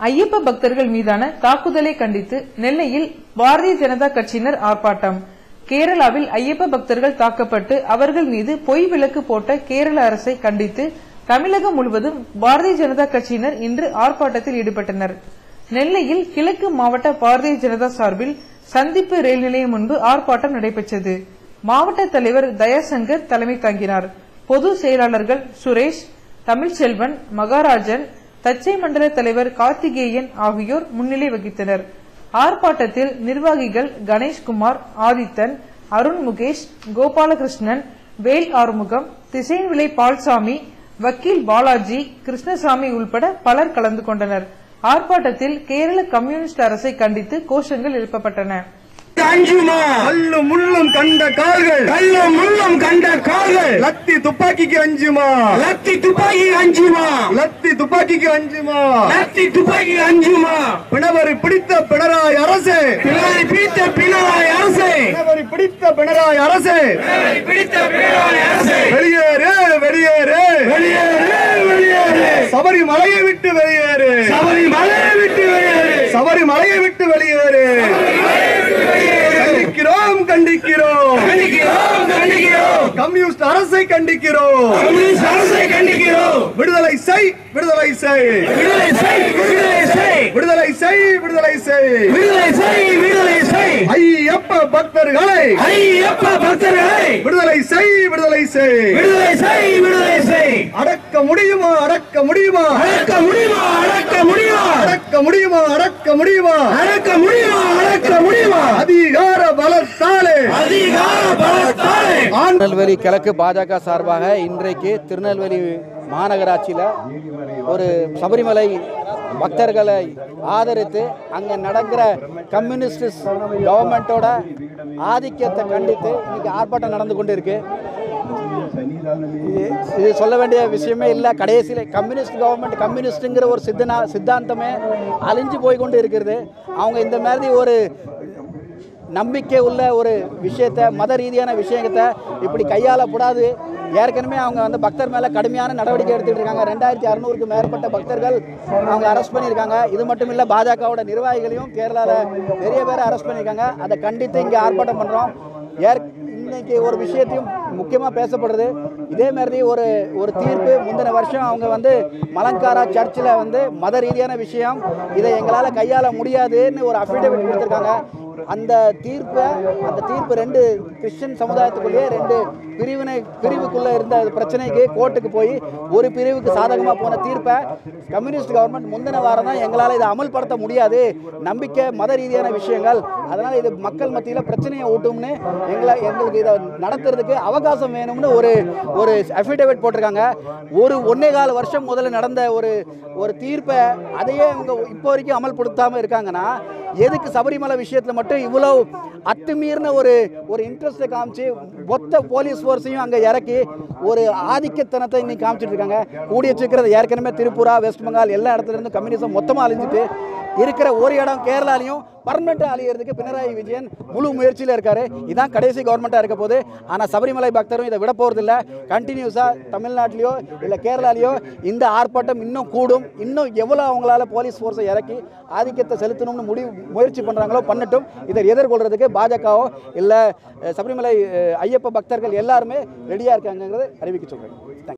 ஐயப்ப பக்தர்கள் மீதான தாக்குதலை கண்டித்து நெல்லையில் பாரதிய ஜனதா கட்சியினர் ஆர்ப்பாட்டம் கேரளாவில் ஐயப்ப பக்தர்கள் தாக்கப்பட்டு அவர்கள் மீது பொய் விளக்கு போட்ட கேரள அரசை கண்டித்து தமிழகம் முழுவதும் பாரதிய ஜனதா கட்சியினர் இன்று ஆர்ப்பாட்டத்தில் ஈடுபட்டனர் நெல்லையில் கிழக்கு மாவட்ட பாரதிய ஜனதா சார்பில் சந்திப்பு ரயில் நிலையம் முன்பு ஆர்ப்பாட்டம் நடைபெற்றது மாவட்ட தலைவர் தயாசங்கர் தலைமை தாங்கினார் பொது செயலாளர்கள் சுரேஷ் தமிழ்ச்செல்வன் மகாராஜன் தச்சை மண்டல தலைவர் கார்த்திகேயன் ஆகியோர் முன்னிலை வகித்தனர் ஆர்ப்பாட்டத்தில் நிர்வாகிகள் கணேஷ்குமார் ஆதித்தன் அருண் முகேஷ் கோபாலகிருஷ்ணன் வேல் ஆறுமுகம் திசைன்விளை பால்சாமி வக்கீல் பாலாஜி கிருஷ்ணசாமி உள்பட பலர் கலந்து கொண்டனர் ஆர்ப்பாட்டத்தில் கேரள கம்யூனிஸ்ட் அரசை கண்டித்து கோஷங்கள் எழுப்பப்பட்டன அஞ்சுமா கல்லும் முள்ளும் கண்ட கால்கள் கல்லும் முள்ளும் கண்ட கால்கள் லத்தி துப்பாக்கிக்கு அஞ்சுமா லத்தி துப்பாக்கி அஞ்சுமா லத்தி துப்பாக்கிக்கு அஞ்சுமா லத்தி துப்பாக்கி அஞ்சுமா பிணவரை பிடித்த பினராய் அரசு பிள்ளை பிடித்த பினராய் அரசே பிணவரை பிடித்த பினராய் அரசு பிடித்த பினராய் அரசே வெளியேறு வெளியேறு வெளியேறு வெளியேறு சபரிமலையை விட்டு வெளியேறு சபரிமலையை விட்டு வெளியேறு சபரிமலையை விட்டு வெளியேறு கண்டிக்கிறோம் கண்டிக்கிறோம் கண்டிக்கிறோம் கண்டிக்கிறோம் கம்யூனிஸ்ட் அரசை கண்டிக்கிறோம் கம்யூனிஸ்ட் அரசை கண்டிக்கிறோம் விடுதலை செய் விடுதலை செய் விடுதலை செய் விடுதலை செய் விடுதலை செய் விடுதலை செய் விடுதலை செய் விடுதலை செய் ஐயப்ப பக்தர்களை ஐயப்ப பக்தர்களை விடுதலை செய் விடுதலை செய் விடுதலை செய் விடுதலை செய் அடக்க முடியுமா அடக்க முடியுமா அடக்க முடியுமா அடக்க முடியுமா அடக்க முடியுமா அடக்க முடியுமா அடக்க முடியுமா அடக்க முடியுமா அதிகார பலத்தாலே அதிகார பலத்தாலே ஆண் திருநெல்வேலி கிழக்கு பாஜக சார்பாக இன்றைக்கு திருநெல்வேலி மாநகராட்சியில் ஒரு சபரிமலை பக்தர்களை ஆதரித்து அங்கே நடக்கிற கம்யூனிஸ்ட் கவர்மெண்ட்டோட ஆதிக்கத்தை கண்டித்து இன்னைக்கு ஆர்ப்பாட்டம் நடந்து கொண்டு இருக்கு இது- இது சொல்ல வேண்டிய விஷயமே இல்லை கடைசியில் கம்யூனிஸ்ட் கவர்மெண்ட் கம்யூனிஸ்ட்டுங்கிற ஒரு சித்தனா சித்தாந்தமே அழிஞ்சு போய் கொண்டு இருக்கிறது அவங்க இந்த மாதிரி ஒரு நம்பிக்கை உள்ள ஒரு விஷயத்த மத ரீதியான விஷயத்தை இப்படி கையாளக்கூடாது ஏற்கனவே அவங்க வந்து பக்தர் மேலே கடுமையான நடவடிக்கை எடுத்துட்டு இருக்காங்க ரெண்டாயிரத்தி அறநூறுக்கு மேற்பட்ட பக்தர்கள் அவங்க அரெஸ்ட் பண்ணியிருக்காங்க இது மட்டும் இல்லை பாஜகவோட நிர்வாகிகளையும் கேரளாவில் நிறைய பேரை அரெஸ்ட் பண்ணியிருக்காங்க அதை கண்டித்து இங்கே ஆர்ப்பாட்டம் பண்ணுறோம் ஏற் இன்னைக்கு ஒரு விஷயத்தையும் முக்கியமாக பேசப்படுறது இதே மாதிரி ஒரு ஒரு தீர்ப்பு முந்தின வருஷம் அவங்க வந்து மலங்காரா சர்ச்சில் வந்து மத ரீதியான விஷயம் இதை எங்களால் கையாள முடியாதுன்னு ஒரு அஃபிடவிட் கொடுத்துருக்காங்க அந்த தீர்ப்பை அந்த தீர்ப்பு ரெண்டு கிறிஸ்டின் சமுதாயத்துக்குள்ளேயே ரெண்டு பிரிவினை பிரிவுக்குள்ளே இருந்த பிரச்சனைக்கு கோர்ட்டுக்கு போய் ஒரு பிரிவுக்கு சாதகமாக போன தீர்ப்பை கம்யூனிஸ்ட் கவர்மெண்ட் முந்தின வாரம் தான் எங்களால் இதை அமல்படுத்த முடியாது நம்பிக்கை மத ரீதியான விஷயங்கள் அதனால் இது மக்கள் மத்தியில் பிரச்சனையை ஊட்டும்னு எங்களை எங்களுக்கு இதை நடத்துறதுக்கு அவகாசம் வேணும்னு ஒரு ஒரு அஃபிடேவிட் போட்டிருக்காங்க ஒரு ஒன்னே கால வருஷம் முதல்ல நடந்த ஒரு ஒரு தீர்ப்பை அதையே இவங்க இப்போ வரைக்கும் அமல்படுத்தாமல் இருக்காங்கன்னா எதுக்கு சபரிமலை விஷயத்தில் மட்டும் இவ்வளோ அத்துமீறின ஒரு ஒரு இன்ட்ரெஸ்ட்டை காமிச்சு மொத்த போலீஸ் ஃபோர்ஸையும் அங்கே இறக்கி ஒரு ஆதிக்கத்தனத்தை இன்னைக்கு காமிச்சிட்டு இருக்காங்க கூடிய சீக்கிரம் ஏற்கனவே திரிபுரா வெஸ்ட் பெங்கால் எல்லா இடத்துல இருந்து கம்யூனிசம் மொத்தமாக அழிஞ்சிட்டு இருக்கிற ஒரு இடம் கேரளாலையும் பர்மனெண்ட்டாக அழியிறதுக்கு பினராயி விஜயன் முழு முயற்சியில் இருக்காரு இதான் கடைசி கவர்மெண்ட்டாக இருக்க போது ஆனால் சபரிமலை பக்தரும் இதை விட போகிறதில்ல கண்டினியூஸாக தமிழ்நாட்டிலையோ இல்லை கேரளாலையோ இந்த ஆர்ப்பாட்டம் இன்னும் கூடும் இன்னும் எவ்வளோ அவங்களால போலீஸ் ஃபோர்ஸை இறக்கி ஆதிக்கத்தை செலுத்தணும்னு முடிவு முயற்சி பண்ணுறாங்களோ பண்ணட்டும் இதை எதிர்கொள்றதுக்கு பாஜகவோ இல்லை சபரிமலை அஹ், ஐயப்ப பக்தர்கள் எல்லாருமே ரெடியாக இருக்காங்கங்கிறத அறிவிக்க சொல்கிறேன்